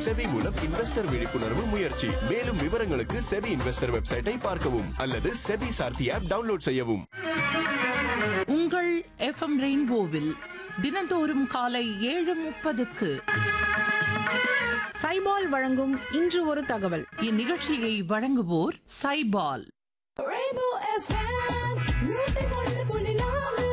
SEBI மூலம் investor விழிப்புணர்வு முயற்சி மேலும் விவரங்களுக்கு செபி இன்வெஸ்டர் வெப்சைட்டை பார்க்கவும் அல்லது செபி சார்த்தி ஆப் டவுன்லோட் செய்யவும் உங்கள் எஃப்எம் ரெயின்போவில் தினந்தோறும் காலை ஏழு முப்பதுக்கு சைபால் வழங்கும் இன்று ஒரு தகவல் இந்நிகழ்ச்சியை வழங்குவோர் சைபால் Rainbow FM, நூத்தி ஒன்று புள்ளி நாலு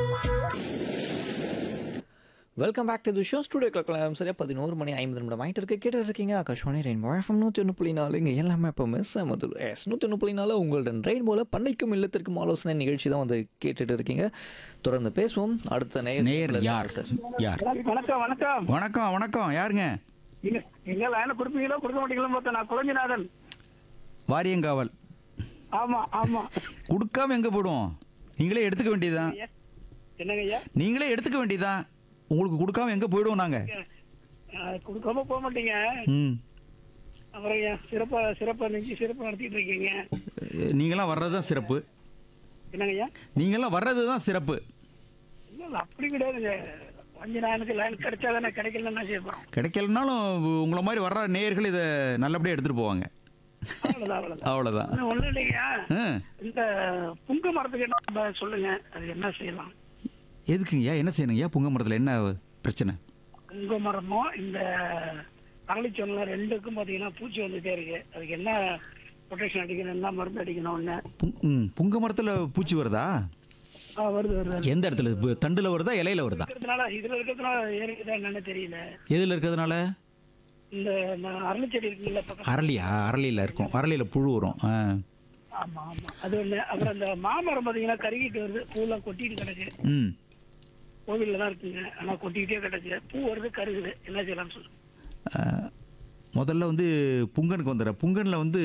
welcome back to the show studio கிளக்கலாம் சரியா பதினோரு மணி ஐம்பது நிமிடம் ஆகிட்டு இருக்கு கேட்டு இருக்கீங்க ஆகாஷ்வாணி ரெயின்போ எஃப்எம் நூற்றி ஒன்று புள்ளி நாலு இங்கே எல்லாமே இப்போ மிஸ் மதுர் எஸ் நூற்றி ஒன்று புள்ளி நாலு உங்களுடன் ரெயின்போல பண்ணைக்கும் இல்லத்திற்கும் ஆலோசனை நிகழ்ச்சி தான் வந்து கேட்டுட்டு இருக்கீங்க தொடர்ந்து பேசுவோம் அடுத்த நேர் நேர் யார் யார் வணக்கம் வணக்கம் வணக்கம் வணக்கம் யாருங்க நீங்க எங்க லைன கொடுப்பீங்களோ கொடுக்க மாட்டீங்களோ பார்த்தா நான் குழஞ்சிநாதன் வாரியங்காவல் ஆமா ஆமா கொடுக்காம எங்க போடுவோம் நீங்களே எடுத்துக்க வேண்டியதுதான் என்னங்க ஐயா நீங்களே எடுத்துக்க வேண்டியதுதான் உங்களுக்கு கொடுக்காம எங்க போயிடுவோம் நாங்க அஹ், கொடுக்காம போக மாட்டீங்க ம் அப்புறம் ஏன் சிறப்பா சிறப்பா நெஞ்சு சிறப்பா நடத்திட்டு இருக்கீங்க நீங்களாம் வர்றது தான் சிறப்பு என்னங்க ஐயா நீங்களாம் வர்றது தான் சிறப்பு இல்ல இல்ல அப்படி கிடையாதுங்க குழஞ்சிநாதனுக்கு லைன் கிடைச்சா தானே கிடைக்கலன்னு என்ன செய்ய போறோம் கிடைக்கலனாலும் உங்களை மாதிரி வர்ற நேயர்கள் இதை நல்லபடியாக எடுத்துகிட்டு போவாங்க அவ்வளவுதான் அவ்வளவுதான் அவ்வளோதான் இன்னும் ஒண்ணும் இல்லைங்க ஆ இந்த புங்க மரத்துக்கு என்ன ப- சொல்லுங்க அது என்ன செய்யலாம் எதுக்குங்கய்யா என்ன செய்யணுங்கய்யா புங்க மரத்தில் என்ன பிரச்சனை புங்க மரமும் இந்த அரளிச்சொல்லம் ரெண்டுக்கும் பாத்தீங்கன்னா பூச்சி வந்துட்டே இருக்கு அதுக்கு என்ன ப்ரொடெக்ஷன் அடிக்கணும் என்ன மருந்து அடிக்கணும் ஒண்ணு புங் ம் புங்க மரத்தில் பூச்சி வருதா ஆ, வருது வருது வருது. எந்த இடத்துல இப்போ தண்டில் வருதா இலையில வருதா இருக்கிறதுனால இதுல இருக்கிறதுனால ஏறிக்குதா என்னன்னு தெரியல எதில் இருக்கிறதுனால இந்த நான் அரளிச்செடி இருக்குல்ல பக்கத்துல அரளியா அரளியில் இருக்கும் அரளியில் புழு வரும் ஆ ஆமா ஆமா அது ஒண்ணு அப்புறம் இந்த மாமரம் பாத்தீங்கன்னா கருகிட்டு வருது பூலாம் கொட்டிட்டு கிடக்கு ம் கோவில்ல தான் இருக்குங்க ஆனா கொட்டிக்கிட்டே கிடக்கு பூ வருது கருகுது என்ன செய்யலாம்னு சொல்லுங்க ஆ, முதல்ல வந்து புங்கனுக்கு வந்துடுற புங்கனில் வந்து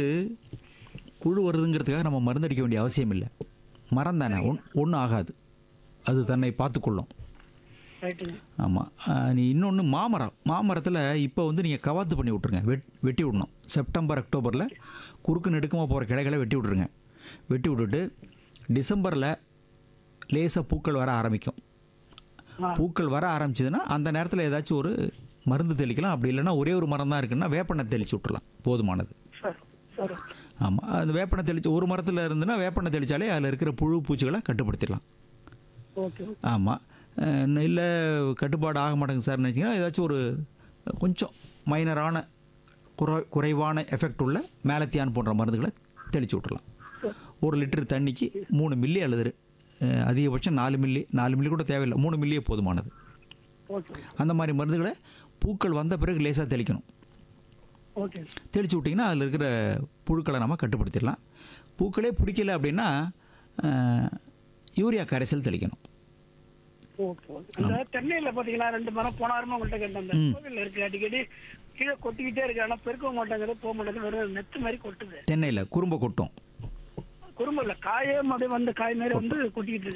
புழு வருதுங்கிறதுக்காக நம்ம மருந்தடிக்க வேண்டிய அவசியம் இல்லை மரம் தானே ஒன் ஒன்றும் ஆகாது அது தன்னை பார்த்துக்கொள்ளும் ரைட்டுங்க ஆமாம் நீ இன்னொன்று மாமரம் மாமரத்தில் இப்போ வந்து நீங்கள் கவாத்து பண்ணி விட்ருங்க வெட் வெட்டி விடணும் செப்டம்பர் அக்டோபரில் குறுக்கு நெடுக்கமாக போகிற கிளைகளை வெட்டி விட்ருங்க வெட்டி விட்டுட்டு டிசம்பரில் லேசாக பூக்கள் வர ஆரம்பிக்கும் பூக்கள் வர ஆரம்பிச்சதுன்னா அந்த நேரத்தில் ஏதாச்சும் ஒரு மருந்து தெளிக்கலாம் அப்படி இல்லைன்னா ஒரே ஒரு மரம் தான் இருக்குன்னா வேப்பெண்ணெய் தெளிச்சு விட்றலாம் போதுமானது சார் சார் ஆமாம் அந்த வேப்பெண்ணெய் தெளிச்சு ஒரு மரத்தில் இருந்துன்னா வேப்பெண்ணெய் தெளித்தாலே அதில் இருக்கிற புழு பூச்சிகளை கட்டுப்படுத்திடலாம் ஓகே ஆமாம் இல்லை கட்டுப்பாடு ஆக மாட்டேங்குது சார் நினச்சிங்கன்னா ஏதாச்சும் ஒரு கொஞ்சம் மைனரான குறை குறைவான எஃபெக்ட் உள்ள மேலத்தியான் போன்ற மருந்துகளை தெளிச்சு விட்றலாம் ஒரு லிட்டர் தண்ணிக்கு மூணு மில்லி அல்லது அஹ், அதிகபட்சம் நாலு மில்லி நாலு மில்லி கூட தேவையில்லை மூணு மில்லியே போதுமானது ஓகே அந்த மாதிரி மருந்துகளை பூக்கள் வந்த பிறகு லேசாக தெளிக்கணும் ஓகே தெளித்து விட்டிங்கன்னா அதில் இருக்கிற புழுக்களை நம்ம கட்டுப்படுத்திடலாம் பூக்களே பிடிக்கல அப்படின்னா அஹ், யூரியா கரைசல் தெளிக்கணும் ஓகே ஓகே அந்த தென்னையில பாத்தீங்கன்னா ரெண்டு மரம் போனாருமே உங்கள்கிட்ட கேட்டேன் அந்த கோவில்ல இருக்கு அடிக்கடி கீழே கொட்டிக்கிட்டே இருக்கு ஆனா பெருக்க மாட்டேங்குது போக மாட்டேங்குது வெறும் நெத்து மாதிரி கொட்டுது தென்னையில் குறும்ப கொட்டும் குறும்பு இல்ல காயே அப்படியே வந்து காய் மாதிரி வந்து கொட்டிக்கிட்டு இருக்கு